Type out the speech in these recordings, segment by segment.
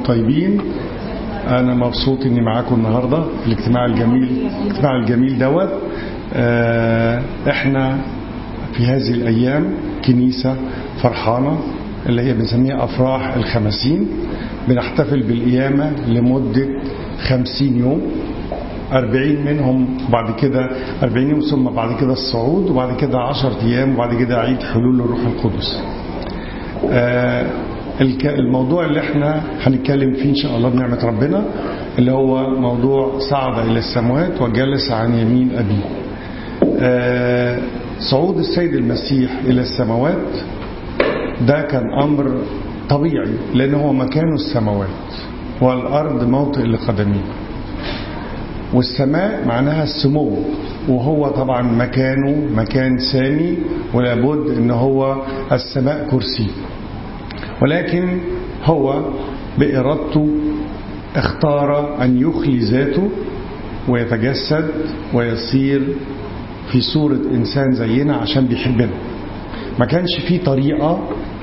طيبين أنا مبسوط إني معاكم النهاردة في الاجتماع الجميل الاجتماع الجميل دوت آه، إحنا في هذه الأيام كنيسة فرحانة اللي هي بنسميها أفراح الخمسين بنحتفل بالقيامة لمدة خمسين يوم أربعين منهم بعد كده أربعين يوم ثم بعد كده الصعود وبعد كده عشر أيام وبعد كده عيد حلول الروح القدس آه، الك- الموضوع اللي احنا هنتكلم فيه ان شاء الله بنعمة ربنا اللي هو موضوع صعد الى السماوات وجلس عن يمين ابيه آه، صعود السيد المسيح الى السماوات ده كان امر طبيعي لان هو مكانه السماوات والارض موطئ لقدميه والسماء معناها السمو وهو طبعا مكانه مكان سامي ولابد ان هو السماء كرسي ولكن هو بإرادته اختار أن يخلي ذاته ويتجسد ويصير في صورة إنسان زينا عشان بيحبنا ما كانش في طريقة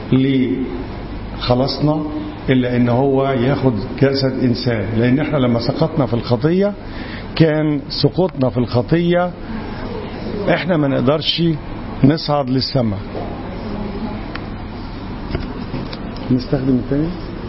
لخلصنا إلا إن هو ياخد جسد إنسان لأن إحنا لما سقطنا في الخطية كان سقوطنا في الخطية إحنا ما نقدرش نصعد للسماء نستخدم الثاني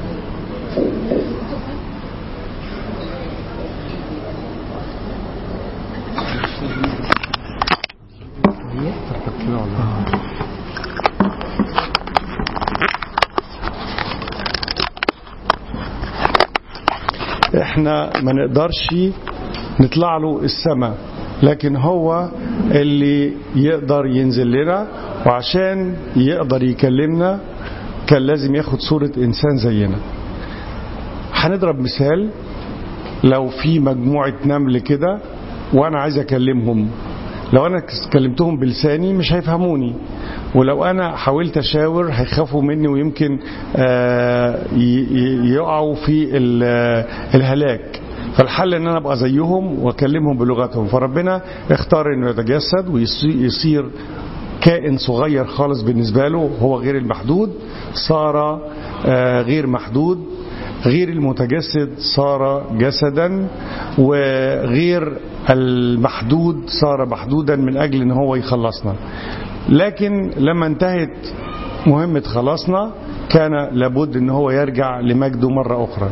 احنا ما نقدرش نطلع له السماء لكن هو اللي يقدر ينزل لنا وعشان يقدر يكلمنا كان لازم ياخد صورة إنسان زينا هنضرب مثال لو في مجموعة نمل كده وأنا عايز أكلمهم لو أنا كلمتهم بلساني مش هيفهموني ولو أنا حاولت أشاور هيخافوا مني ويمكن آه، ي- ي- يقعوا في ال- آه، الهلاك فالحل ان انا ابقى زيهم واكلمهم بلغتهم فربنا اختار انه يتجسد ويصير كائن صغير خالص بالنسبة له هو غير المحدود صار آه، غير محدود غير المتجسد صار جسدا وغير المحدود صار محدودا من أجل أن هو يخلصنا لكن لما انتهت مهمة خلاصنا كان لابد أن هو يرجع لمجده مرة أخرى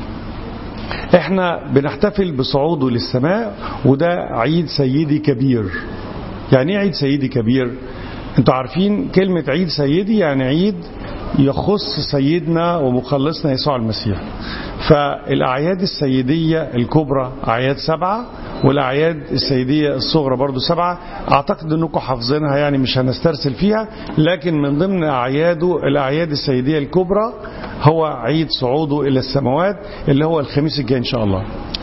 احنا بنحتفل بصعوده للسماء وده عيد سيدي كبير يعني ايه عيد سيدي كبير انتوا عارفين كلمة عيد سيدي يعني عيد يخص سيدنا ومخلصنا يسوع المسيح فالأعياد السيدية الكبرى أعياد سبعة والأعياد السيدية الصغرى برضو سبعة أعتقد أنكم حافظينها يعني مش هنسترسل فيها لكن من ضمن أعياده الأعياد السيدية الكبرى هو عيد صعوده إلى السماوات اللي هو الخميس الجاي إن شاء الله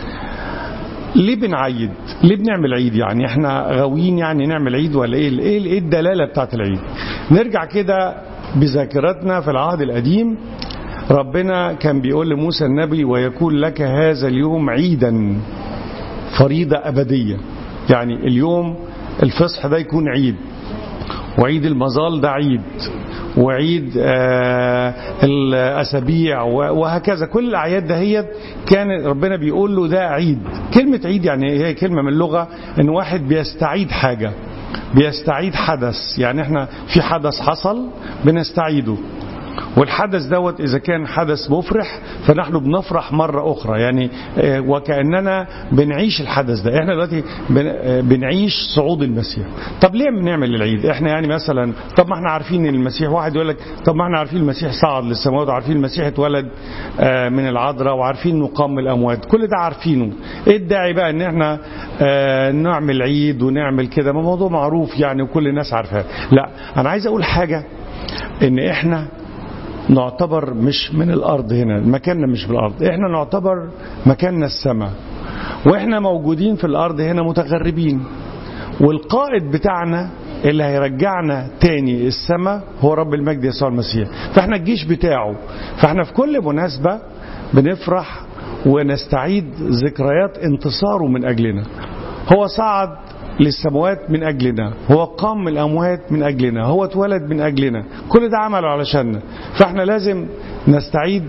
ليه بنعيد ليه بنعمل عيد يعني احنا غاويين يعني نعمل عيد ولا ايه ايه ايه الدلاله بتاعت العيد نرجع كده بذاكرتنا في العهد القديم ربنا كان بيقول لموسى النبي ويكون لك هذا اليوم عيدا فريضه ابديه يعني اليوم الفصح ده يكون عيد وعيد المظال ده عيد وعيد آه الأسابيع وهكذا كل الأعياد دهيت كان ربنا بيقول له ده عيد كلمة عيد يعني هي كلمة من اللغة إن واحد بيستعيد حاجة بيستعيد حدث يعني احنا في حدث حصل بنستعيده والحدث دوت إذا كان حدث مفرح فنحن بنفرح مرة أخرى يعني وكأننا بنعيش الحدث ده احنا دلوقتي بنعيش صعود المسيح طب ليه بنعمل العيد احنا يعني مثلا طب ما احنا عارفين ان المسيح واحد يقول لك طب ما احنا عارفين المسيح صعد للسماوات وعارفين المسيح اتولد من العذراء وعارفين انه قام من الاموات كل ده عارفينه ايه الداعي بقى ان احنا نعمل عيد ونعمل كده ما موضوع معروف يعني وكل الناس عارفاه لا انا عايز اقول حاجة ان احنا نعتبر مش من الأرض هنا مكاننا مش في الأرض احنا نعتبر مكاننا السماء واحنا موجودين في الأرض هنا متغربين والقائد بتاعنا اللي هيرجعنا تاني السماء هو رب المجد يسوع المسيح فاحنا الجيش بتاعه فاحنا في كل مناسبة بنفرح ونستعيد ذكريات انتصاره من أجلنا هو صعد للسماوات من أجلنا هو قام من الأموات من أجلنا هو اتولد من أجلنا كل ده عمله علشاننا فاحنا لازم نستعيد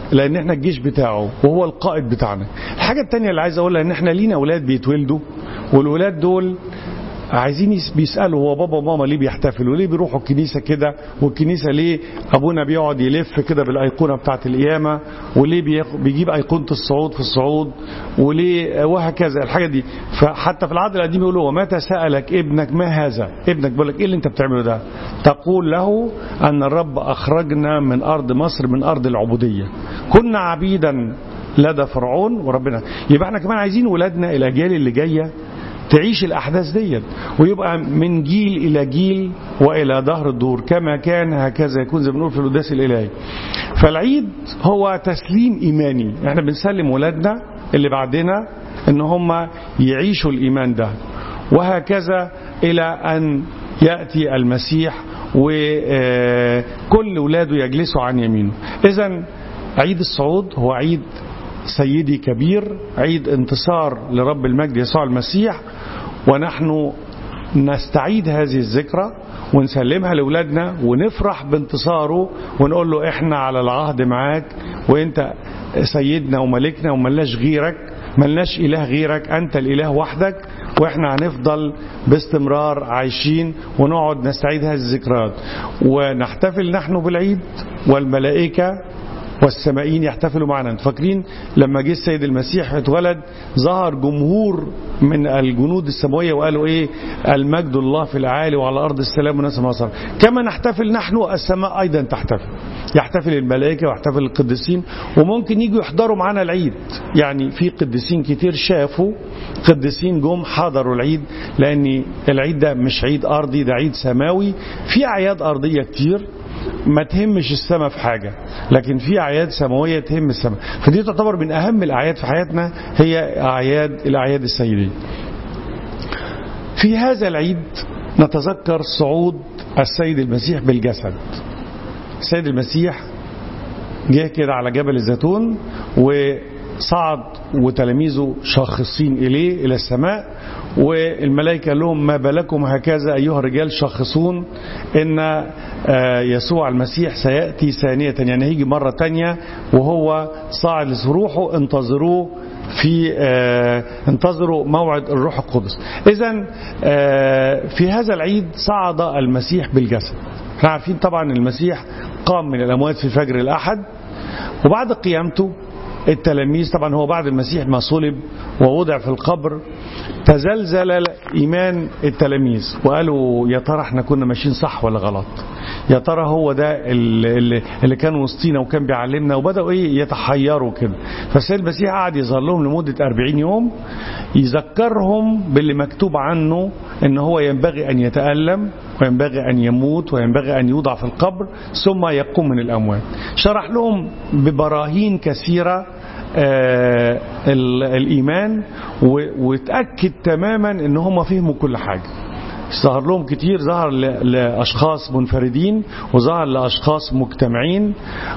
لان احنا الجيش بتاعه وهو القائد بتاعنا الحاجة التانية اللي عايز اقولها ان احنا لينا اولاد بيتولدوا والولاد دول عايزين بيسألوا هو بابا وماما ليه بيحتفلوا ليه بيروحوا الكنيسة كده والكنيسة ليه أبونا بيقعد يلف كده بالأيقونة بتاعة القيامة وليه بيجيب أيقونة الصعود في الصعود وليه وهكذا الحاجة دي فحتى في العهد القديم يقولوا ومتى سألك ابنك ما هذا ابنك بيقول لك ايه اللي انت بتعمله ده تقول له أن الرب أخرجنا من أرض مصر من أرض العبودية كنا عبيدا لدى فرعون وربنا يبقى احنا كمان عايزين ولادنا الأجيال اللي جاية تعيش الأحداث ديت ويبقى من جيل إلى جيل وإلى ظهر الدور كما كان هكذا يكون زي ما بنقول في القداس الإلهي فالعيد هو تسليم إيماني احنا بنسلم ولادنا اللي بعدنا ان هم يعيشوا الإيمان ده وهكذا إلى أن يأتي المسيح وكل ولاده يجلسوا عن يمينه إذا عيد الصعود هو عيد سيدي كبير عيد انتصار لرب المجد يسوع المسيح ونحن نستعيد هذه الذكرى ونسلمها لأولادنا ونفرح بانتصاره ونقول له احنا على العهد معاك وانت سيدنا وملكنا وملناش غيرك ملناش إله غيرك أنت الإله وحدك وإحنا هنفضل باستمرار عايشين ونقعد نستعيد هذه الذكريات ونحتفل نحن بالعيد والملائكة والسمائيين يحتفلوا معنا انتوا فاكرين لما جه السيد المسيح اتولد ظهر جمهور من الجنود السماويه وقالوا ايه المجد الله في الاعالي وعلى ارض السلام وناس مصر كما نحتفل نحن السماء ايضا تحتفل يحتفل الملائكه ويحتفل القديسين وممكن يجوا يحضروا معنا العيد يعني في قديسين كتير شافوا قديسين جم حضروا العيد لان العيد ده مش عيد ارضي ده عيد سماوي في اعياد ارضيه كتير ما تهمش السماء في حاجة لكن في أعياد سماوية تهم السماء فدي تعتبر من أهم الأعياد في حياتنا هي أعياد الأعياد السيدية في هذا العيد نتذكر صعود السيد المسيح بالجسد السيد المسيح جه كده على جبل الزيتون وصعد وتلاميذه شاخصين إليه إلى السماء والملائكة لهم ما بالكم هكذا أيها الرجال شخصون إن يسوع المسيح سيأتي ثانية يعني هيجي مرة تانية وهو صاعد لروحه انتظروه في انتظروا موعد الروح القدس إذا في هذا العيد صعد المسيح بالجسد احنا عارفين طبعا المسيح قام من الأموات في فجر الأحد وبعد قيامته التلاميذ طبعا هو بعد المسيح ما صلب ووضع في القبر تزلزل إيمان التلاميذ وقالوا يا ترى احنا كنا ماشيين صح ولا غلط يا ترى هو ده اللي, اللي كان وسطينا وكان بيعلمنا وبدأوا ايه يتحيروا كده فالسيد المسيح قعد يظهر لهم لمدة 40 يوم يذكرهم باللي مكتوب عنه ان هو ينبغي ان يتألم وينبغي ان يموت وينبغي ان يوضع في القبر ثم يقوم من الاموات شرح لهم ببراهين كثيره آه الايمان وتاكد تماما ان هم فهموا كل حاجه ظهر لهم كتير ظهر لأشخاص منفردين وظهر لأشخاص مجتمعين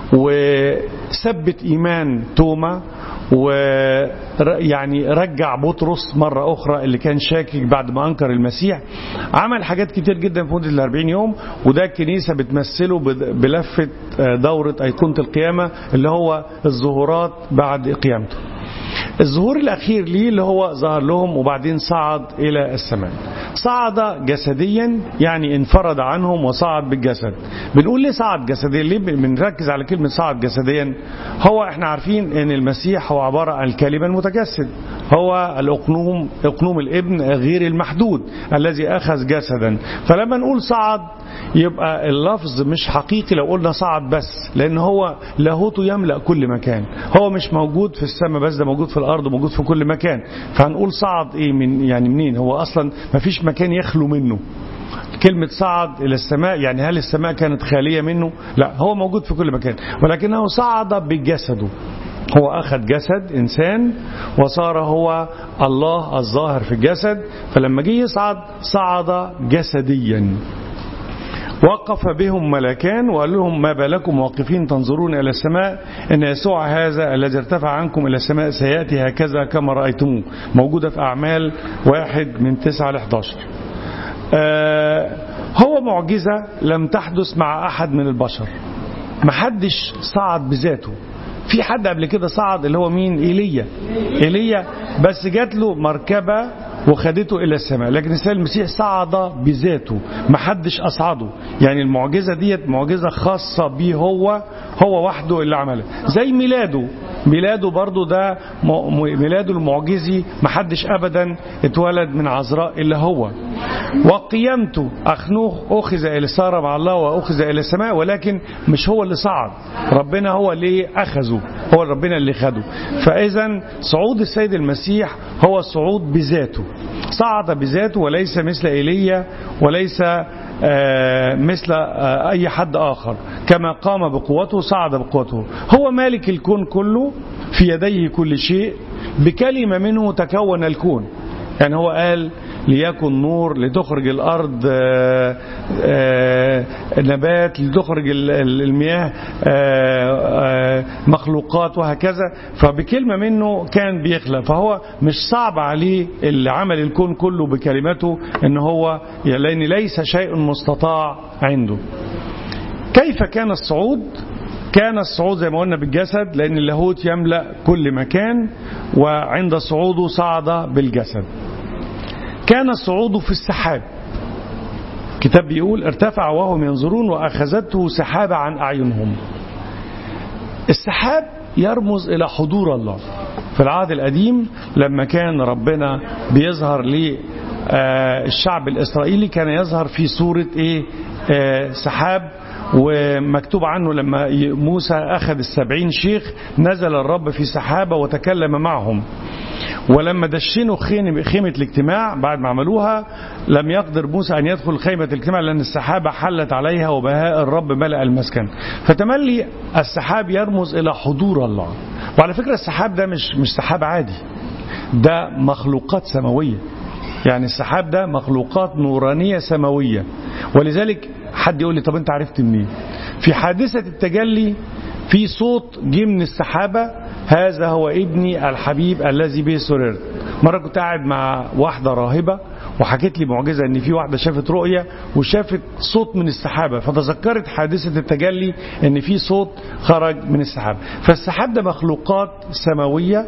وثبت إيمان توما ويعني رجع بطرس مرة أخرى اللي كان شاكك بعد ما أنكر المسيح عمل حاجات كتير جدا في مدة الأربعين يوم وده الكنيسة بتمثله بلفة دورة أيقونة القيامة اللي هو الظهورات بعد قيامته الظهور الأخير ليه اللي هو ظهر لهم وبعدين صعد إلى السماء صعد جسديا يعني انفرد عنهم وصعد بالجسد بنقول ليه صعد جسديا ليه بنركز على كلمة صعد جسديا هو احنا عارفين ان المسيح هو عبارة عن الكلمة المتجسد هو الأقنوم أقنوم الابن غير المحدود الذي أخذ جسدا فلما نقول صعد يبقى اللفظ مش حقيقي لو قلنا صعد بس لأن هو لاهوته يملأ كل مكان هو مش موجود في السماء بس ده موجود في الأرض وموجود في كل مكان فهنقول صعد إيه من يعني منين هو أصلا ما فيش مكان يخلو منه كلمة صعد إلى السماء يعني هل السماء كانت خالية منه لا هو موجود في كل مكان ولكنه صعد بجسده هو أخذ جسد إنسان وصار هو الله الظاهر في الجسد فلما جه يصعد صعد جسديا وقف بهم ملكان وقال لهم ما بالكم واقفين تنظرون إلى السماء إن يسوع هذا الذي ارتفع عنكم إلى السماء سيأتي هكذا كما رأيتموه موجودة في أعمال واحد من تسعة لحداشر آه هو معجزة لم تحدث مع أحد من البشر محدش صعد بذاته في حد قبل كده صعد اللي هو مين ايليا ايليا بس جات له مركبه وخدته الى السماء لكن السيد المسيح صعد بذاته ما حدش اصعده يعني المعجزه ديت معجزه خاصه بيه هو هو وحده اللي عملها زي ميلاده ميلاده برضو ده ميلاده المعجزي ما حدش ابدا اتولد من عذراء الا هو وقيامته اخنوخ اخذ الى ساره مع الله واخذ الى السماء ولكن مش هو اللي صعد ربنا هو اللي اخذه هو ربنا اللي خده فاذا صعود السيد المسيح هو صعود بذاته صعد بذاته وليس مثل ايليا وليس آه مثل آه أي حد آخر كما قام بقوته صعد بقوته هو مالك الكون كله في يديه كل شيء بكلمة منه تكون الكون يعني هو قال ليكن نور لتخرج الأرض آآ آآ نبات لتخرج المياه آآ مخلوقات وهكذا فبكلمة منه كان بيخلق فهو مش صعب عليه اللي عمل الكون كله بكلمته ان هو لأن ليس شيء مستطاع عنده كيف كان الصعود كان الصعود زي ما قلنا بالجسد لأن اللاهوت يملأ كل مكان وعند صعوده صعد بالجسد كان الصعود في السحاب كتاب بيقول ارتفع وهم ينظرون وأخذته سحابة عن أعينهم السحاب يرمز إلى حضور الله في العهد القديم لما كان ربنا بيظهر للشعب الإسرائيلي كان يظهر في صورة إيه سحاب ومكتوب عنه لما موسى أخذ السبعين شيخ نزل الرب في سحابة وتكلم معهم ولما دشنوا خيمة الاجتماع بعد ما عملوها لم يقدر موسى أن يدخل خيمة الاجتماع لأن السحابة حلت عليها وبهاء الرب ملأ المسكن فتملي السحاب يرمز إلى حضور الله وعلى فكرة السحاب ده مش مش سحاب عادي ده مخلوقات سماوية يعني السحاب ده مخلوقات نورانية سماوية ولذلك حد يقول لي طب انت عرفت منين في حادثة التجلي في صوت جه من السحابة هذا هو ابني الحبيب الذي به سررت مرة كنت قاعد مع واحدة راهبة وحكيت لي معجزة ان في واحدة شافت رؤية وشافت صوت من السحابة فتذكرت حادثة التجلي ان في صوت خرج من السحابة فالسحاب ده مخلوقات سماوية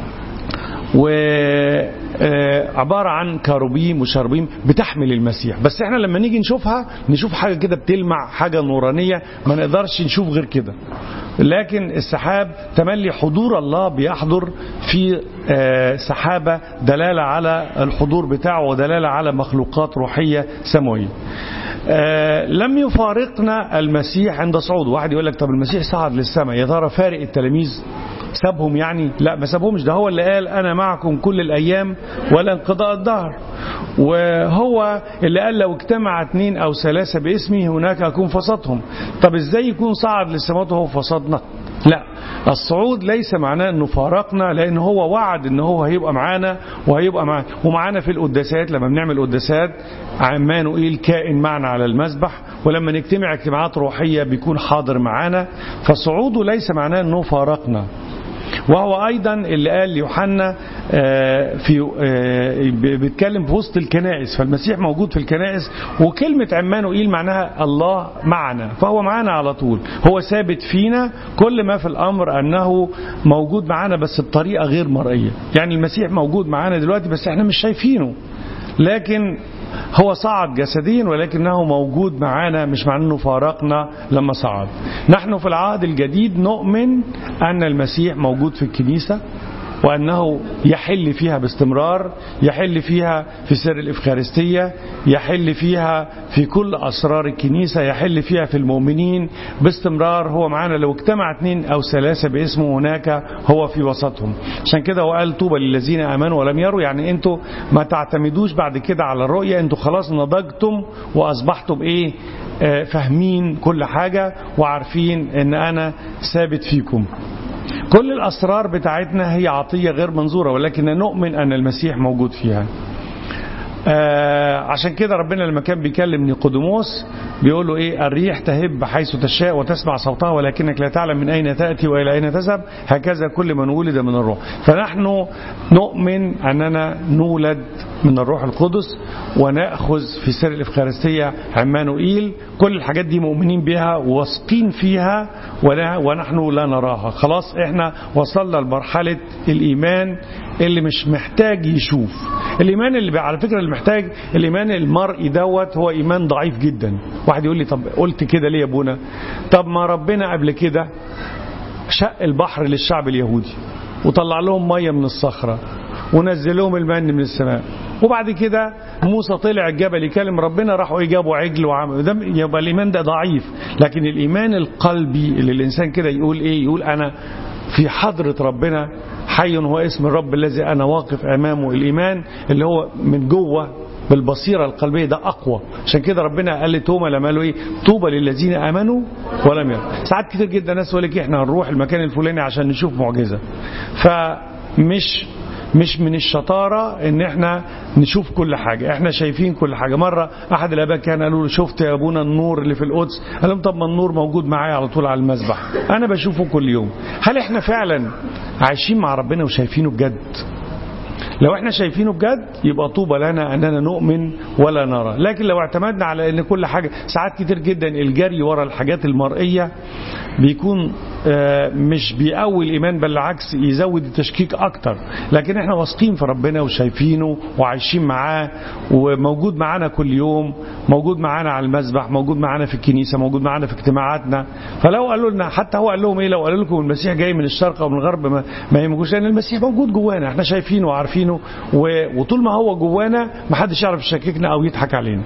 وعبارة عن كاروبيم وشربيم بتحمل المسيح بس احنا لما نيجي نشوفها نشوف حاجة كده بتلمع حاجة نورانية ما نقدرش نشوف غير كده لكن السحاب تملي حضور الله بيحضر في سحابة دلالة على الحضور بتاعه ودلالة على مخلوقات روحية سماوية لم يفارقنا المسيح عند صعوده واحد يقول لك طب المسيح صعد للسماء يا ترى فارق التلاميذ سابهم يعني لا ما سابهمش ده هو اللي قال أنا معكم كل الأيام ولا انقضاء الدهر وهو اللي قال لو اجتمع اثنين أو ثلاثة باسمي هناك أكون فسطهم طب ازاي يكون صعد للسماوات وهو فسطنا لا الصعود ليس معناه انه فارقنا لان هو وعد ان هو هيبقى معانا وهيبقى معانا ومعانا في القداسات لما بنعمل قداسات عمانوئيل كائن معنا على المسبح ولما نجتمع اجتماعات روحيه بيكون حاضر معانا فصعوده ليس معناه انه فارقنا وهو ايضا اللي قال ليوحنا في بيتكلم في وسط الكنائس فالمسيح موجود في الكنائس وكلمه عمانوئيل معناها الله معنا فهو معنا على طول هو ثابت فينا كل ما في الامر انه موجود معنا بس بطريقه غير مرئيه يعني المسيح موجود معنا دلوقتي بس احنا مش شايفينه لكن هو صعد جسديا ولكنه موجود معنا مش مع انه فارقنا لما صعد نحن في العهد الجديد نؤمن ان المسيح موجود في الكنيسه وأنه يحل فيها باستمرار يحل فيها في سر الإفخارستية يحل فيها في كل أسرار الكنيسة يحل فيها في المؤمنين باستمرار هو معانا لو اجتمع اثنين أو ثلاثة باسمه هناك هو في وسطهم عشان كده هو قال طوبى للذين آمنوا ولم يروا يعني انتوا ما تعتمدوش بعد كده على الرؤية انتوا خلاص نضجتم وأصبحتم ايه آه فاهمين كل حاجة وعارفين ان أنا ثابت فيكم كل الأسرار بتاعتنا هي عطية غير منظورة ولكن نؤمن أن المسيح موجود فيها آه عشان كده ربنا لما كان بيكلم نيقوديموس بيقول له ايه الريح تهب حيث تشاء وتسمع صوتها ولكنك لا تعلم من اين تاتي والى اين تذهب هكذا كل من ولد من الروح فنحن نؤمن اننا نولد من الروح القدس ونأخذ في سر الإفخارستية عمانوئيل كل الحاجات دي مؤمنين بها واثقين فيها ونحن لا نراها خلاص احنا وصلنا لمرحلة الإيمان اللي مش محتاج يشوف الإيمان اللي على فكرة اللي محتاج الإيمان المرئي دوت هو إيمان ضعيف جدا واحد يقول لي طب قلت كده ليه يا ابونا طب ما ربنا قبل كده شق البحر للشعب اليهودي وطلع لهم مية من الصخرة ونزل لهم المن من السماء وبعد كده موسى طلع الجبل يكلم ربنا راحوا جابوا عجل وعملوا ده يبقى الايمان ده ضعيف لكن الايمان القلبي اللي الانسان كده يقول ايه يقول انا في حضرة ربنا حي هو اسم الرب الذي انا واقف امامه الايمان اللي هو من جوه بالبصيرة القلبية ده أقوى عشان كده ربنا قال لتوما لما قالوا إيه طوبى للذين آمنوا ولم يروا ساعات كتير جدا ناس يقول لك إحنا هنروح المكان الفلاني عشان نشوف معجزة فمش مش من الشطارة ان احنا نشوف كل حاجة احنا شايفين كل حاجة مرة احد الاباء كان قالوا له شفت يا ابونا النور اللي في القدس قال لهم طب ما النور موجود معايا على طول على المسبح انا بشوفه كل يوم هل احنا فعلا عايشين مع ربنا وشايفينه بجد لو احنا شايفينه بجد يبقى طوبى لنا اننا نؤمن ولا نرى لكن لو اعتمدنا على ان كل حاجة ساعات كتير جدا الجري ورا الحاجات المرئية بيكون مش بيقوي الايمان بل العكس يزود التشكيك اكتر لكن احنا واثقين في ربنا وشايفينه وعايشين معاه وموجود معانا كل يوم موجود معانا على المسبح موجود معانا في الكنيسه موجود معانا في اجتماعاتنا فلو قالوا لنا حتى هو قال لهم ايه لو قالوا لكم المسيح جاي من الشرق او من الغرب ما, ما يهمكوش لان المسيح موجود جوانا احنا شايفينه وعارفينه وطول ما هو جوانا ما حدش يعرف يشككنا او يضحك علينا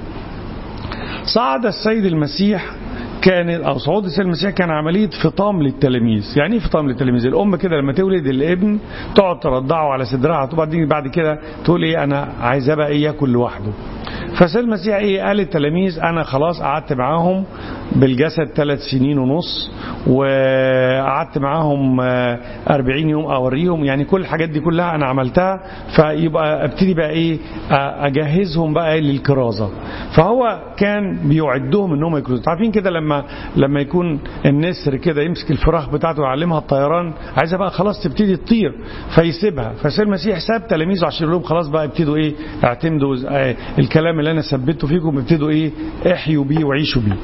صعد السيد المسيح كان او صعود السيد المسيح كان عمليه فطام للتلاميذ يعني ايه فطام للتلاميذ الام كده لما تولد الابن تقعد ترضعه على صدرها وبعدين بعد كده تقول ايه انا عايزاه بقى ايه ياكل لوحده فالسيد المسيح ايه قال للتلاميذ انا خلاص قعدت معاهم بالجسد ثلاث سنين ونص وقعدت معاهم أربعين يوم أوريهم يعني كل الحاجات دي كلها أنا عملتها فيبقى ابتدي بقى إيه أجهزهم بقى للكرازة فهو كان بيعدهم إنهم يكرزوا عارفين كده لما لما يكون النسر كده يمسك الفراخ بتاعته ويعلمها الطيران عايزة بقى خلاص تبتدي تطير فيسيبها فالسيد المسيح ساب تلاميذه عشان يقول لهم خلاص بقى ابتدوا إيه اعتمدوا الكلام اللي أنا ثبته فيكم ابتدوا إيه احيوا بيه وعيشوا بيه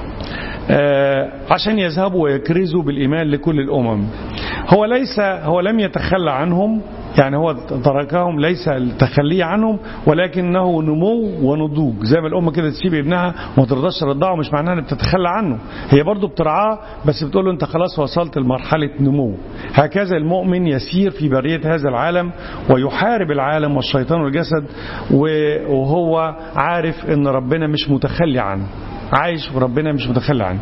آه عشان يذهبوا ويكرزوا بالإيمان لكل الأمم هو ليس هو لم يتخلى عنهم يعني هو تركهم ليس التخلي عنهم ولكنه نمو ونضوج زي ما الأم كده تسيب ابنها وما ترضاش ترضعه مش معناها انها بتتخلى عنه هي برضه بترعاه بس بتقول له انت خلاص وصلت لمرحلة نمو هكذا المؤمن يسير في برية هذا العالم ويحارب العالم والشيطان والجسد وهو عارف ان ربنا مش متخلي عنه عايش وربنا مش متخلى عنه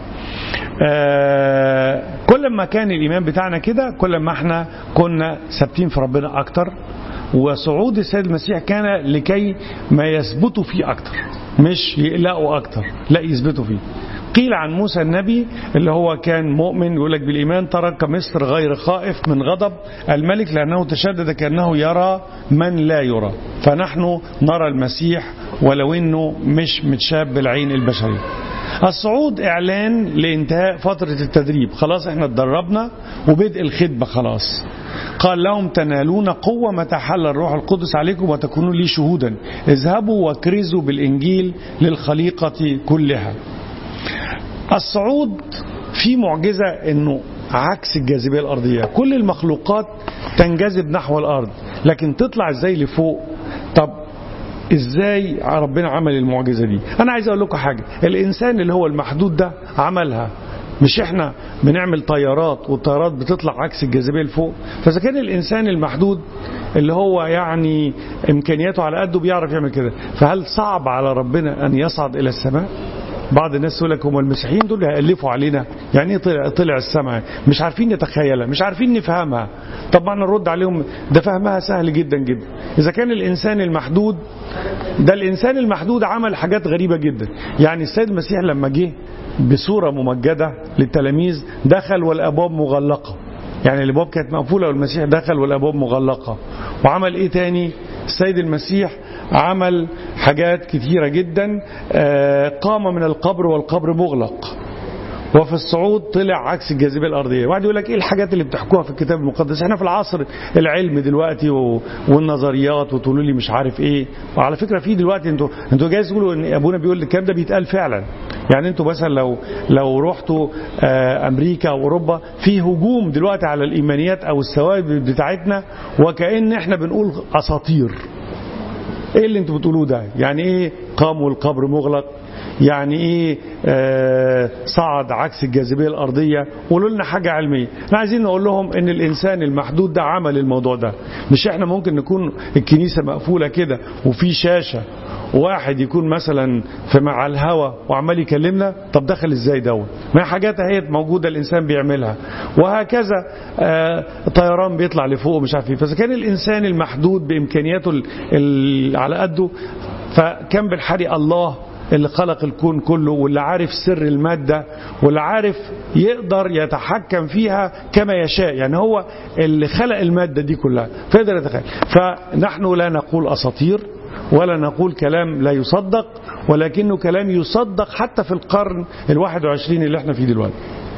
آه كل ما كان الإيمان بتاعنا كده كل ما احنا كنا ثابتين في ربنا أكتر وصعود السيد المسيح كان لكي ما يثبتوا فيه أكتر مش يقلقوا أكتر لا يثبتوا فيه قيل عن موسى النبي اللي هو كان مؤمن يقول لك بالإيمان ترك مصر غير خائف من غضب الملك لأنه تشدد كأنه يرى من لا يرى فنحن نرى المسيح ولو أنه مش متشاب بالعين البشرية الصعود إعلان لانتهاء فترة التدريب خلاص احنا اتدربنا وبدء الخدمة خلاص قال لهم تنالون قوة متى حل الروح القدس عليكم وتكونوا لي شهودا اذهبوا واكرزوا بالإنجيل للخليقة كلها الصعود في معجزة انه عكس الجاذبية الأرضية كل المخلوقات تنجذب نحو الأرض لكن تطلع ازاي لفوق طب ازاي ربنا عمل المعجزة دي انا عايز اقول لكم حاجة الانسان اللي هو المحدود ده عملها مش احنا بنعمل طيارات والطيارات بتطلع عكس الجاذبية لفوق فاذا كان الانسان المحدود اللي هو يعني امكانياته على قده بيعرف يعمل كده فهل صعب على ربنا ان يصعد الى السماء بعض الناس يقول لك هم المسيحيين دول هيألفوا علينا يعني ايه طلع, طلع السماء مش عارفين نتخيلها مش عارفين نفهمها طبعا نرد عليهم ده فهمها سهل جدا جدا اذا كان الانسان المحدود ده الانسان المحدود عمل حاجات غريبة جدا يعني السيد المسيح لما جه بصورة ممجدة للتلاميذ دخل والابواب مغلقة يعني الابواب كانت مقفولة والمسيح دخل والابواب مغلقة وعمل ايه تاني السيد المسيح عمل حاجات كثيرة جدا قام من القبر والقبر مغلق وفي الصعود طلع عكس الجاذبيه الارضيه واحد يقول لك ايه الحاجات اللي بتحكوها في الكتاب المقدس احنا في العصر العلم دلوقتي و... والنظريات وتقولوا لي مش عارف ايه وعلى فكره في دلوقتي انتوا انتوا جايز تقولوا ان ابونا بيقول الكلام ده بيتقال فعلا يعني انتوا مثلا لو لو رحتوا آه امريكا او اوروبا في هجوم دلوقتي على الايمانيات او الثوابت بتاعتنا وكأن احنا بنقول اساطير ايه اللي انتوا بتقولوه ده يعني ايه قام والقبر مغلق يعني ايه آه صعد عكس الجاذبيه الارضيه قولوا لنا حاجه علميه احنا عايزين نقول لهم ان الانسان المحدود ده عمل الموضوع ده مش احنا ممكن نكون الكنيسه مقفوله كده وفي شاشه واحد يكون مثلا في مع الهوا وعمال يكلمنا طب دخل ازاي دوت ما هي حاجات اهي موجوده الانسان بيعملها وهكذا آه طيران بيطلع لفوق مش عارف ايه فاذا كان الانسان المحدود بامكانياته ال ال على قده فكان بالحري الله اللي خلق الكون كله واللي عارف سر المادة واللي عارف يقدر يتحكم فيها كما يشاء يعني هو اللي خلق المادة دي كلها فيقدر يتخيل فنحن لا نقول أساطير ولا نقول كلام لا يصدق ولكنه كلام يصدق حتى في القرن الواحد وعشرين اللي احنا فيه دلوقتي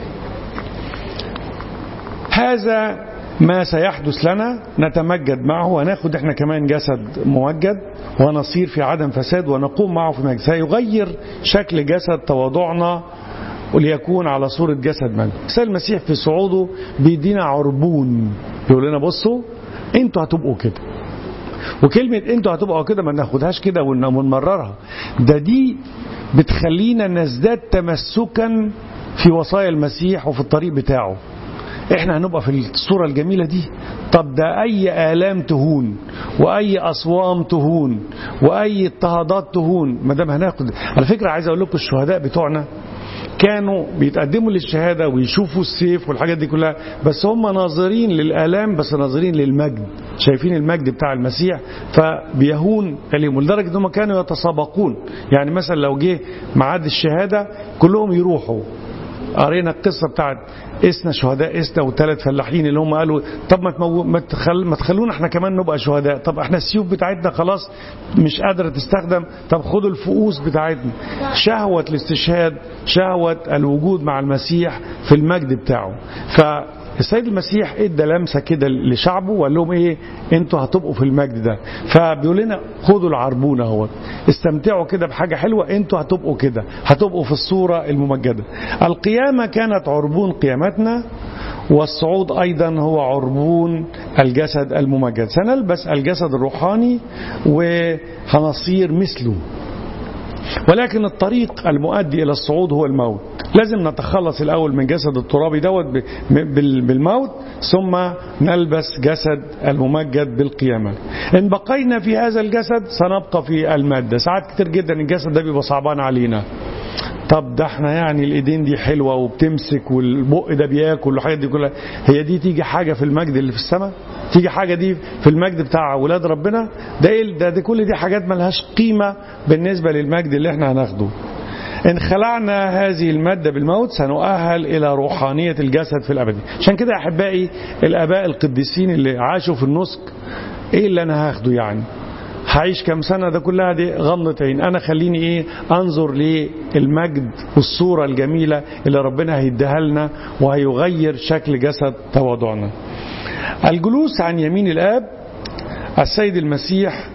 هذا ما سيحدث لنا نتمجد معه وناخد احنا كمان جسد ممجد ونصير في عدم فساد ونقوم معه في مجد سيغير شكل جسد تواضعنا وليكون على صورة جسد مجد سيد المسيح في صعوده بيدينا عربون يقول لنا بصوا انتوا هتبقوا كده وكلمة انتوا هتبقوا كده ما ناخدهاش كده ونمررها ده دي بتخلينا نزداد تمسكا في وصايا المسيح وفي الطريق بتاعه احنا هنبقى في الصورة الجميلة دي طب ده اي آلام تهون واي اصوام تهون واي اضطهادات تهون ما دام هناخد على فكرة عايز اقول لكم الشهداء بتوعنا كانوا بيتقدموا للشهادة ويشوفوا السيف والحاجات دي كلها بس هم ناظرين للآلام بس ناظرين للمجد شايفين المجد بتاع المسيح فبيهون عليهم لدرجة انهم كانوا يتسابقون يعني مثلا لو جه ميعاد الشهادة كلهم يروحوا قرينا القصة بتاعت اسنا شهداء اسنا وثلاث فلاحين اللي هم قالوا طب ما تمو... ما, تخل... ما تخلونا احنا كمان نبقى شهداء طب احنا السيوف بتاعتنا خلاص مش قادرة تستخدم طب خدوا الفؤوس بتاعتنا شهوة الاستشهاد شهوة الوجود مع المسيح في المجد بتاعه ف السيد المسيح ادى لمسه كده لشعبه وقال لهم ايه انتوا هتبقوا في المجد ده فبيقول لنا خدوا العربون اهوت استمتعوا كده بحاجه حلوه انتوا هتبقوا كده هتبقوا في الصوره الممجده القيامه كانت عربون قيامتنا والصعود ايضا هو عربون الجسد الممجد سنلبس الجسد الروحاني وهنصير مثله ولكن الطريق المؤدي إلى الصعود هو الموت لازم نتخلص الأول من جسد الترابي دوت بالموت ثم نلبس جسد الممجد بالقيامة إن بقينا في هذا الجسد سنبقى في المادة ساعات كتير جدا الجسد ده بيبقى صعبان علينا طب ده احنا يعني الايدين دي حلوه وبتمسك والبق ده بياكل والحاجات دي كلها هي دي تيجي حاجه في المجد اللي في السماء تيجي حاجه دي في المجد بتاع اولاد ربنا ده ايه ده, ده كل دي حاجات ملهاش قيمه بالنسبه للمجد اللي احنا هناخده إن خلعنا هذه المادة بالموت سنؤهل إلى روحانية الجسد في الأبد عشان كده أحبائي الآباء القديسين اللي عاشوا في النسك إيه اللي أنا هاخده يعني هعيش كم سنة ده كلها دي غمضة عين أنا خليني إيه أنظر للمجد والصورة الجميلة اللي ربنا هيديها لنا وهيغير شكل جسد تواضعنا الجلوس عن يمين الآب السيد المسيح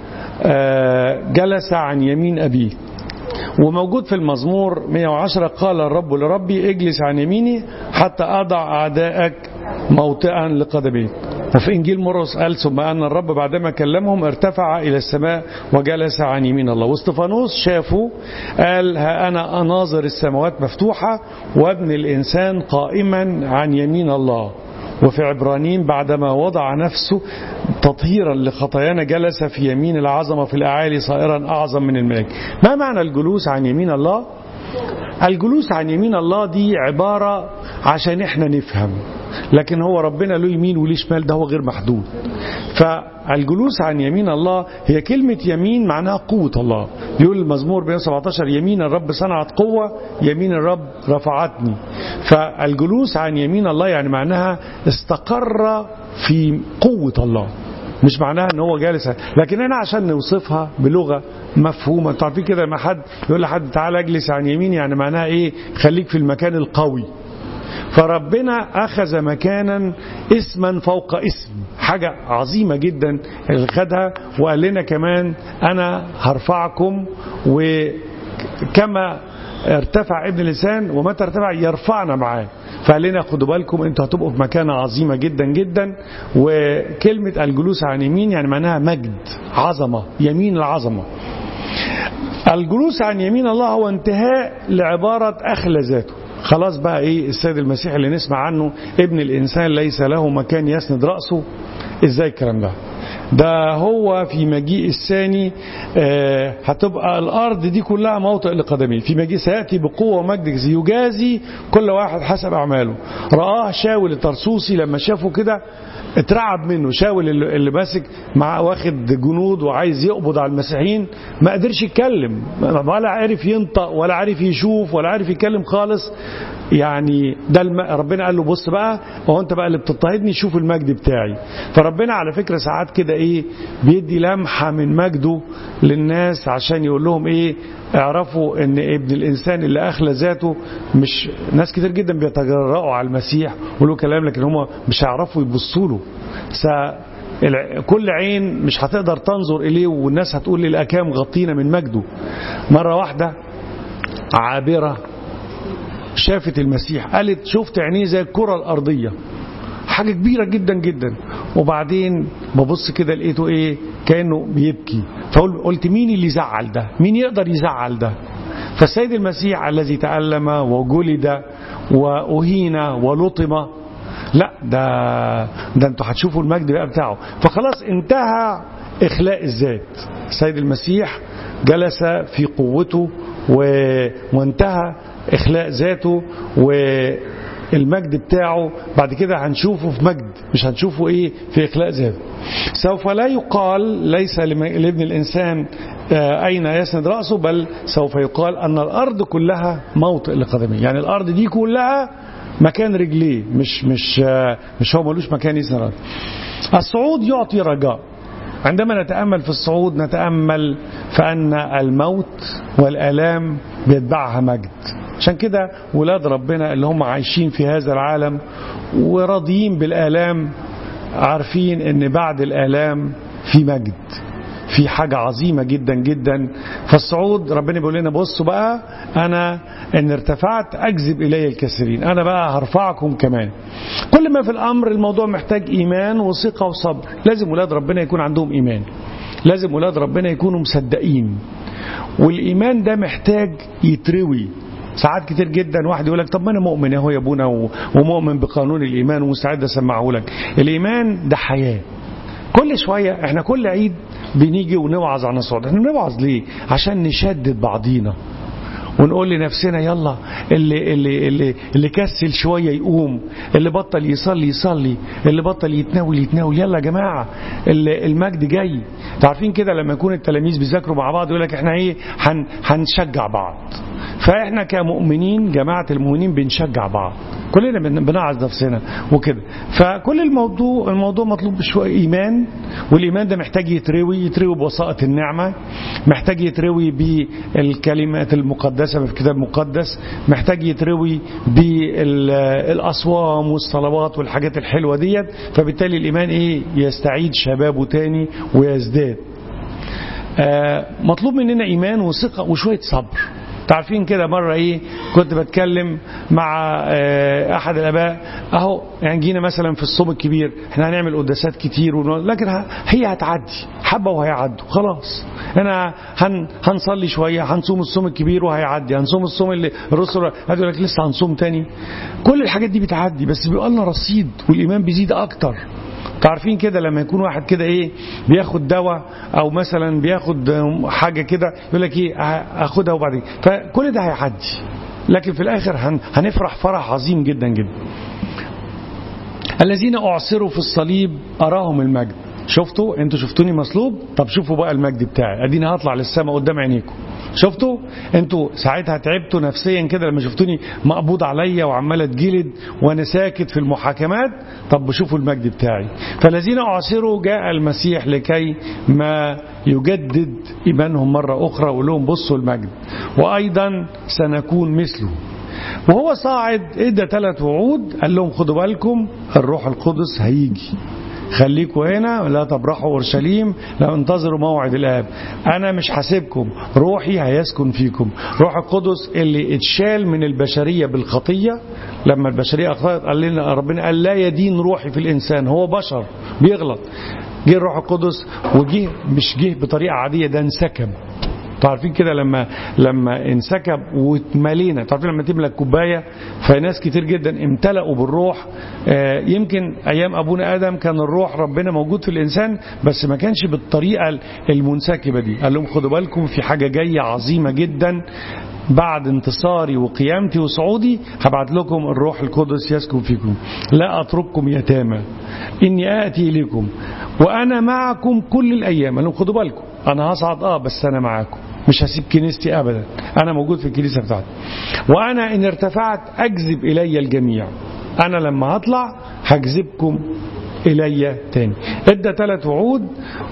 جلس عن يمين أبيه وموجود في المزمور 110 قال الرب لربي اجلس عن يميني حتى أضع أعدائك موطئا لقدميك وفي إنجيل مرقس قال ثم أن الرب بعدما كلمهم ارتفع إلى السماء وجلس عن يمين الله واستفانوس شافه قال ها أنا أناظر السماوات مفتوحة وابن الإنسان قائما عن يمين الله وفي عبرانيين بعدما وضع نفسه تطهيرا لخطايانا جلس في يمين العظمة في الأعالي صائرا أعظم من الملك ما معنى الجلوس عن يمين الله الجلوس عن يمين الله دي عبارة عشان احنا نفهم لكن هو ربنا له يمين وليه شمال ده هو غير محدود فالجلوس عن يمين الله هي كلمة يمين معناها قوة الله بيقول المزمور 117 يمين الرب صنعت قوة يمين الرب رفعتني فالجلوس عن يمين الله يعني معناها استقر في قوة الله مش معناها ان هو جالس لكن انا عشان نوصفها بلغه مفهومه انتوا عارفين كده لما حد يقول لحد تعالى اجلس عن يمين يعني معناها ايه خليك في المكان القوي فربنا أخذ مكانا اسما فوق اسم حاجة عظيمة جدا اللي خدها وقال لنا كمان أنا هرفعكم وكما ارتفع ابن الإنسان ومتى ارتفع يرفعنا معاه فقال لنا خدوا بالكم انتوا هتبقوا في مكانة عظيمة جدا جدا وكلمة الجلوس عن يمين يعني معناها مجد عظمة يمين العظمة الجلوس عن يمين الله هو انتهاء لعبارة أخلى ذاته خلاص بقى ايه السيد المسيح اللي نسمع عنه ابن الانسان ليس له مكان يسند راسه ازاي الكلام ده ده هو في مجيء الثاني آه هتبقى الارض دي كلها موطئ لقدميه في مجيء سياتي بقوه ومجد يجازي كل واحد حسب اعماله راه شاول الترسوسي لما شافه كده اترعب منه شاول اللي, اللي ماسك مع واخد جنود وعايز يقبض على المسيحيين ما قدرش يتكلم ولا عارف ينطق ولا عارف يشوف ولا عارف يتكلم خالص يعني ده الم... ربنا قال له بص بقى هو انت بقى اللي بتضطهدني شوف المجد بتاعي فربنا على فكره ساعات كده ايه بيدي لمحه من مجده للناس عشان يقول لهم ايه اعرفوا ان ابن الانسان اللي اخلى ذاته مش ناس كتير جدا بيتجرأوا على المسيح وله كلام لكن هم مش هيعرفوا يبصوا له س... كل عين مش هتقدر تنظر إليه والناس هتقول للأكام غطينا من مجده مرة واحدة عابرة شافت المسيح قالت شفت عينيه زي الكرة الأرضية حاجة كبيرة جدا جدا وبعدين ببص كده لقيته ايه كأنه بيبكي فقلت مين اللي زعل ده مين يقدر يزعل ده فالسيد المسيح الذي تألم وجلد وأهين ولطم لا ده ده انتوا هتشوفوا المجد بقى بتاعه فخلاص انتهى إخلاء الذات السيد المسيح جلس في قوته و... وانتهى إخلاء ذاته والمجد بتاعه بعد كده هنشوفه في مجد مش هنشوفه ايه في إخلاء ذاته سوف لا يقال ليس لابن الإنسان أين يسند رأسه بل سوف يقال أن الأرض كلها موطئ لقدمه يعني الأرض دي كلها مكان رجليه مش مش مش هو ملوش مكان يسند رأسه الصعود يعطي رجاء عندما نتأمل في الصعود نتأمل فأن الموت والآلام بيتبعها مجد عشان كده ولاد ربنا اللي هم عايشين في هذا العالم وراضيين بالآلام عارفين ان بعد الآلام في مجد في حاجة عظيمة جدا جدا فالصعود ربنا بيقول لنا بصوا بقى أنا إن ارتفعت أجذب إلي الكثيرين أنا بقى هرفعكم كمان كل ما في الأمر الموضوع محتاج إيمان وثقة وصبر لازم ولاد ربنا يكون عندهم إيمان لازم ولاد ربنا يكونوا مصدقين والإيمان ده محتاج يتروي ساعات كتير جدا واحد يقول لك طب ما انا مؤمن اهو يا ابونا ومؤمن بقانون الايمان ومستعد اسمعه لك الايمان ده حياه كل شويه احنا كل عيد بنيجي ونوعظ عن الصعود احنا بنوعظ ليه عشان نشدد بعضينا ونقول لنفسنا يلا اللي اللي اللي اللي كسل شويه يقوم اللي بطل يصلي يصلي اللي بطل يتناول يتناول يلا يا جماعه المجد جاي عارفين كده لما يكون التلاميذ بيذاكروا مع بعض يقول لك احنا ايه هن هنشجع بعض فاحنا كمؤمنين جماعه المؤمنين بنشجع بعض كلنا بنعظ نفسنا وكده فكل الموضوع الموضوع مطلوب شويه ايمان والايمان ده محتاج يتروي يتروي بوساطه النعمه محتاج يتروي بالكلمات المقدسه في الكتاب المقدس محتاج يتروي بالاصوام والصلوات والحاجات الحلوه ديت فبالتالي الايمان ايه يستعيد شبابه تاني ويزداد آه مطلوب مننا ايمان وثقه وشويه صبر تعرفين كده مرة ايه كنت بتكلم مع احد الاباء اهو يعني جينا مثلا في الصوم الكبير احنا هنعمل قداسات كتير لكن هي هتعدي حبة وهيعدوا خلاص انا هن هنصلي شوية هنصوم الصوم الكبير وهيعدي هنصوم الصوم اللي الرسل هتقول لك لسه هنصوم تاني كل الحاجات دي بتعدي بس بيبقى لنا رصيد والايمان بيزيد اكتر عارفين كده لما يكون واحد كده ايه بياخد دواء او مثلا بياخد حاجه كده يقول لك ايه اخدها وبعدين فكل ده هيعدي لكن في الاخر هن هنفرح فرح عظيم جدا جدا الذين اعصروا في الصليب اراهم المجد شفتوا انتوا شفتوني مصلوب طب شوفوا بقى المجد بتاعي اديني هطلع للسماء قدام عينيكم شفتوا انتوا ساعتها تعبتوا نفسيا كده لما شفتوني مقبوض عليا وعمال اتجلد وانا ساكت في المحاكمات طب شوفوا المجد بتاعي فالذين اعسروا جاء المسيح لكي ما يجدد ايمانهم مره اخرى ويقول لهم بصوا المجد وايضا سنكون مثله وهو صاعد ادى ثلاث وعود قال لهم خدوا بالكم الروح القدس هيجي خليكوا هنا لا تبرحوا اورشليم لا انتظروا موعد الاب انا مش حاسبكم روحي هيسكن فيكم روح القدس اللي اتشال من البشريه بالخطيه لما البشريه اخطات قال لنا ربنا قال لا يدين روحي في الانسان هو بشر بيغلط جه الروح القدس وجه مش جه بطريقه عاديه ده انسكب عارفين كده لما لما انسكب واتملينا عارفين لما تملى كوبايه فناس كتير جدا امتلأوا بالروح يمكن ايام ابونا ادم كان الروح ربنا موجود في الانسان بس ما كانش بالطريقه المنسكبه دي قال لهم خدوا بالكم في حاجه جايه عظيمه جدا بعد انتصاري وقيامتي وصعودي هبعت لكم الروح القدس يسكن فيكم لا اترككم يتامى اني اتي اليكم وانا معكم كل الايام قال لهم خدوا بالكم انا هصعد اه بس انا معاكم مش هسيب كنيستي ابدا انا موجود في الكنيسه بتاعتي وانا ان ارتفعت اجذب الي الجميع انا لما هطلع هجذبكم إلي تاني ادى ثلاث وعود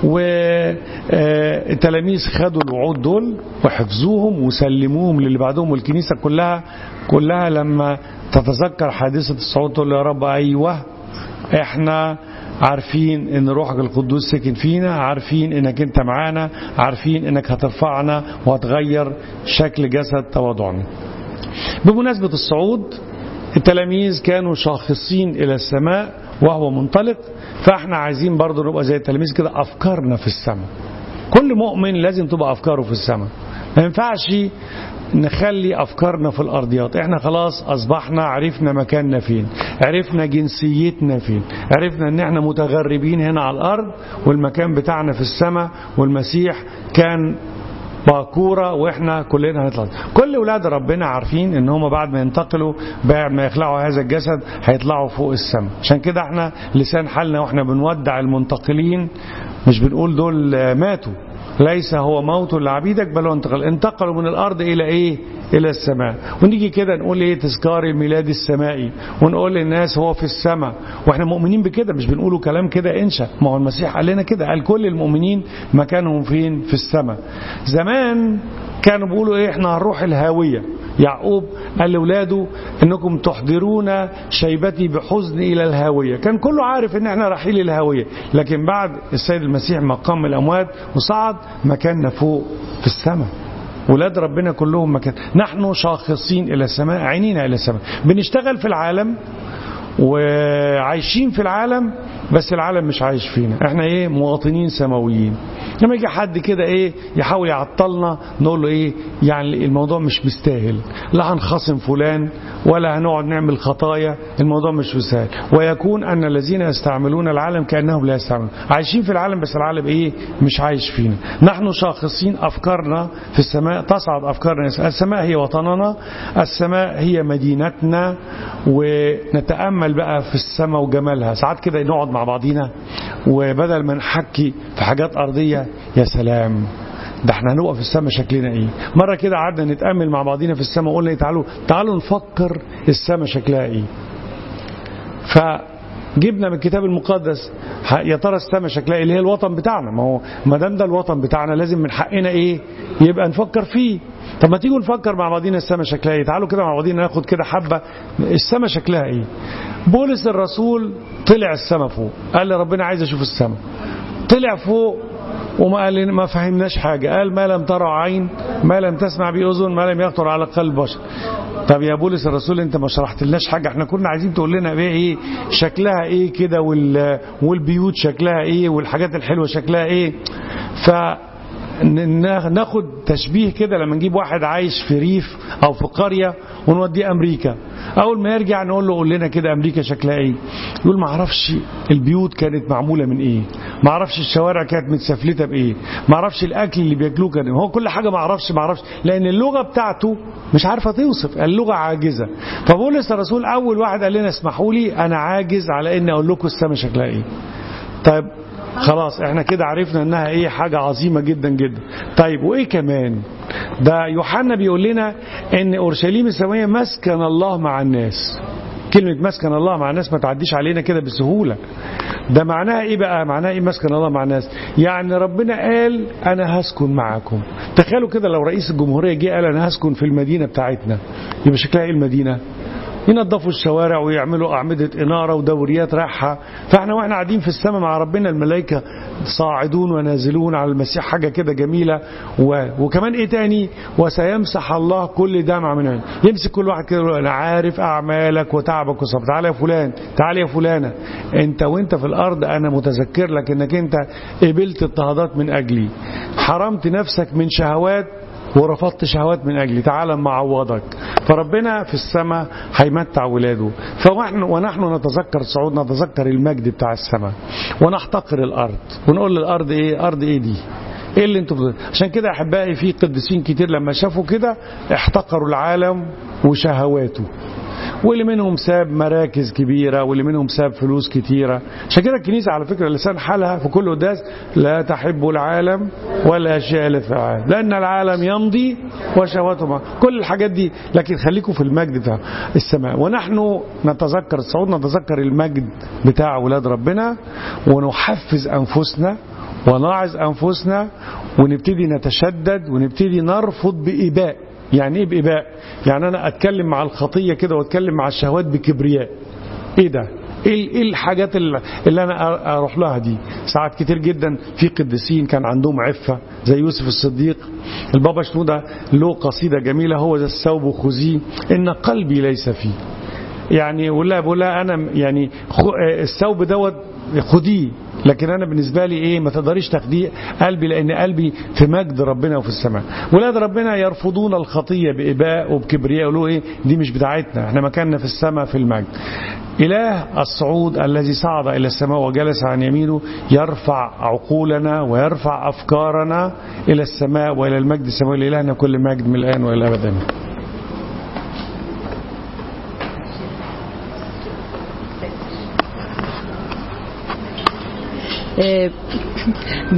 والتلاميذ خدوا الوعود دول وحفظوهم وسلموهم للي بعدهم والكنيسة كلها كلها لما تتذكر حادثة الصعود تقول يا رب أيوه احنا عارفين ان روحك القدوس ساكن فينا عارفين انك انت معانا عارفين انك هترفعنا وهتغير شكل جسد تواضعنا بمناسبة الصعود التلاميذ كانوا شاخصين الى السماء وهو منطلق فاحنا عايزين برضه نبقى زي التلاميذ كده افكارنا في السماء كل مؤمن لازم تبقى افكاره في السماء ما ينفعش نخلي افكارنا في الارضيات احنا خلاص اصبحنا عرفنا مكاننا فين عرفنا جنسيتنا فين عرفنا ان احنا متغربين هنا على الارض والمكان بتاعنا في السماء والمسيح كان باكورة واحنا كلنا هنطلع كل ولاد ربنا عارفين ان هم بعد ما ينتقلوا بعد ما يخلعوا هذا الجسد هيطلعوا فوق السماء عشان كده احنا لسان حالنا واحنا بنودع المنتقلين مش بنقول دول ماتوا ليس هو موت لعبيدك بل هو انتقل انتقلوا من الارض الى ايه الى السماء ونيجي كده نقول ايه تذكار الميلاد السمائي ونقول للناس هو في السماء واحنا مؤمنين بكده مش بنقولوا كلام كده انشا ما هو المسيح قال لنا كده قال كل المؤمنين مكانهم فين في السماء زمان كانوا بيقولوا ايه احنا هنروح الهاويه يعقوب قال لاولاده انكم تحضرون شيبتي بحزن الى الهاويه كان كله عارف ان احنا رايحين للهاويه لكن بعد السيد المسيح ما قام من الاموات وصعد مكاننا فوق في السماء ولاد ربنا كلهم مكان نحن شاخصين الى السماء عينينا الى السماء بنشتغل في العالم وعايشين في العالم بس العالم مش عايش فينا احنا ايه مواطنين سماويين لما يجي حد كده ايه يحاول يعطلنا نقول له ايه يعني الموضوع مش مستاهل لا هنخاصم فلان ولا هنقعد نعمل خطايا الموضوع مش مستاهل ويكون ان الذين يستعملون العالم كانهم لا يستعملون عايشين في العالم بس العالم ايه مش عايش فينا نحن شاخصين افكارنا في السماء تصعد افكارنا السماء هي وطننا السماء هي مدينتنا ونتامل بقى في السماء وجمالها ساعات كده نقعد مع بعضينا وبدل ما نحكي في حاجات ارضيه يا سلام ده احنا هنبقى في السماء شكلنا ايه مرة كده قعدنا نتأمل مع بعضينا في السماء وقلنا تعالوا تعالوا نفكر السماء شكلها ايه فجبنا من الكتاب المقدس يا ترى السماء شكلها ايه اللي هي الوطن بتاعنا ما هو ما دام ده الوطن بتاعنا لازم من حقنا ايه يبقى نفكر فيه طب ما تيجوا نفكر مع بعضينا السماء شكلها ايه تعالوا كده مع بعضينا ناخد كده حبة السماء شكلها ايه بولس الرسول طلع السماء فوق قال لي ربنا عايز اشوف السماء طلع فوق وما قال ما فهمناش حاجة قال ما لم ترى عين ما لم تسمع به أذن ما لم يخطر على قلب بشر طب يا بولس الرسول انت ما شرحت لناش حاجة احنا كنا عايزين تقول لنا بيه ايه شكلها ايه كده وال والبيوت شكلها ايه والحاجات الحلوة شكلها ايه ف ناخد تشبيه كده لما نجيب واحد عايش في ريف او في قرية ونوديه امريكا اول ما يرجع نقول له قول لنا كده امريكا شكلها ايه يقول ما اعرفش البيوت كانت معمولة من ايه ما اعرفش الشوارع كانت متسفلتة بايه ما اعرفش الاكل اللي بياكلوه كان هو كل حاجة ما اعرفش ما اعرفش لان اللغة بتاعته مش عارفة توصف اللغة عاجزة فبولس الرسول اول واحد قال لنا اسمحوا لي انا عاجز على اني اقول لكم السماء شكلها ايه طيب خلاص احنا كده عرفنا انها ايه حاجة عظيمة جدا جدا طيب وايه كمان ده يوحنا بيقول لنا ان اورشليم السماوية مسكن الله مع الناس كلمة مسكن الله مع الناس ما تعديش علينا كده بسهولة ده معناها ايه بقى معناها ايه مسكن الله مع الناس يعني ربنا قال انا هسكن معاكم تخيلوا كده لو رئيس الجمهورية جه قال انا هسكن في المدينة بتاعتنا يبقى شكلها ايه المدينة ينظفوا الشوارع ويعملوا أعمدة إنارة ودوريات رايحة فاحنا واحنا قاعدين في السماء مع ربنا الملائكة صاعدون ونازلون على المسيح حاجة كده جميلة و... وكمان ايه تاني وسيمسح الله كل دمعة من عين يمسك كل واحد كده يقول انا عارف اعمالك وتعبك وصبرك تعالى يا فلان تعالى يا فلانة انت وانت في الارض انا متذكر لك انك انت قبلت اضطهادات من اجلي حرمت نفسك من شهوات ورفضت شهوات من أجلي تعالى معوضك فربنا في السماء هيمتع ولاده فنحن ونحن نتذكر صعود نتذكر المجد بتاع السماء ونحتقر الأرض ونقول للأرض إيه أرض إيه دي ايه اللي انتوا بتقول عشان كده احبائي في قديسين كتير لما شافوا كده احتقروا العالم وشهواته واللي منهم ساب مراكز كبيرة واللي منهم ساب فلوس كتيرة عشان كده الكنيسة على فكرة لسان حالها في كل قداس لا تحب العالم ولا أشياء اللي في العالم لأن العالم يمضي وشهواته معه كل الحاجات دي لكن خليكم في المجد بتاع السماء ونحن نتذكر الصعود نتذكر المجد بتاع أولاد ربنا ونحفز أنفسنا ونعظ أنفسنا ونبتدي نتشدد ونبتدي نرفض بإباء يعني ايه بإباء يعني انا اتكلم مع الخطية كده واتكلم مع الشهوات بكبرياء ايه ده ايه الحاجات اللي انا اروح لها دي ساعات كتير جدا في قديسين كان عندهم عفة زي يوسف الصديق البابا شنودة له قصيدة جميلة هو ذا الثوب خذيه ان قلبي ليس فيه يعني بقول لها بقول لها انا يعني الثوب دوت خديه لكن انا بالنسبه لي ايه ما تقدريش تاخديه قلبي لان قلبي في مجد ربنا وفي السماء ولاد ربنا يرفضون الخطيه باباء وبكبرياء يقولوا ايه دي مش بتاعتنا احنا مكاننا في السماء في المجد إله الصعود الذي صعد إلى السماء وجلس عن يمينه يرفع عقولنا ويرفع أفكارنا إلى السماء وإلى المجد السماوي لإلهنا كل مجد من الآن وإلى أبدا آه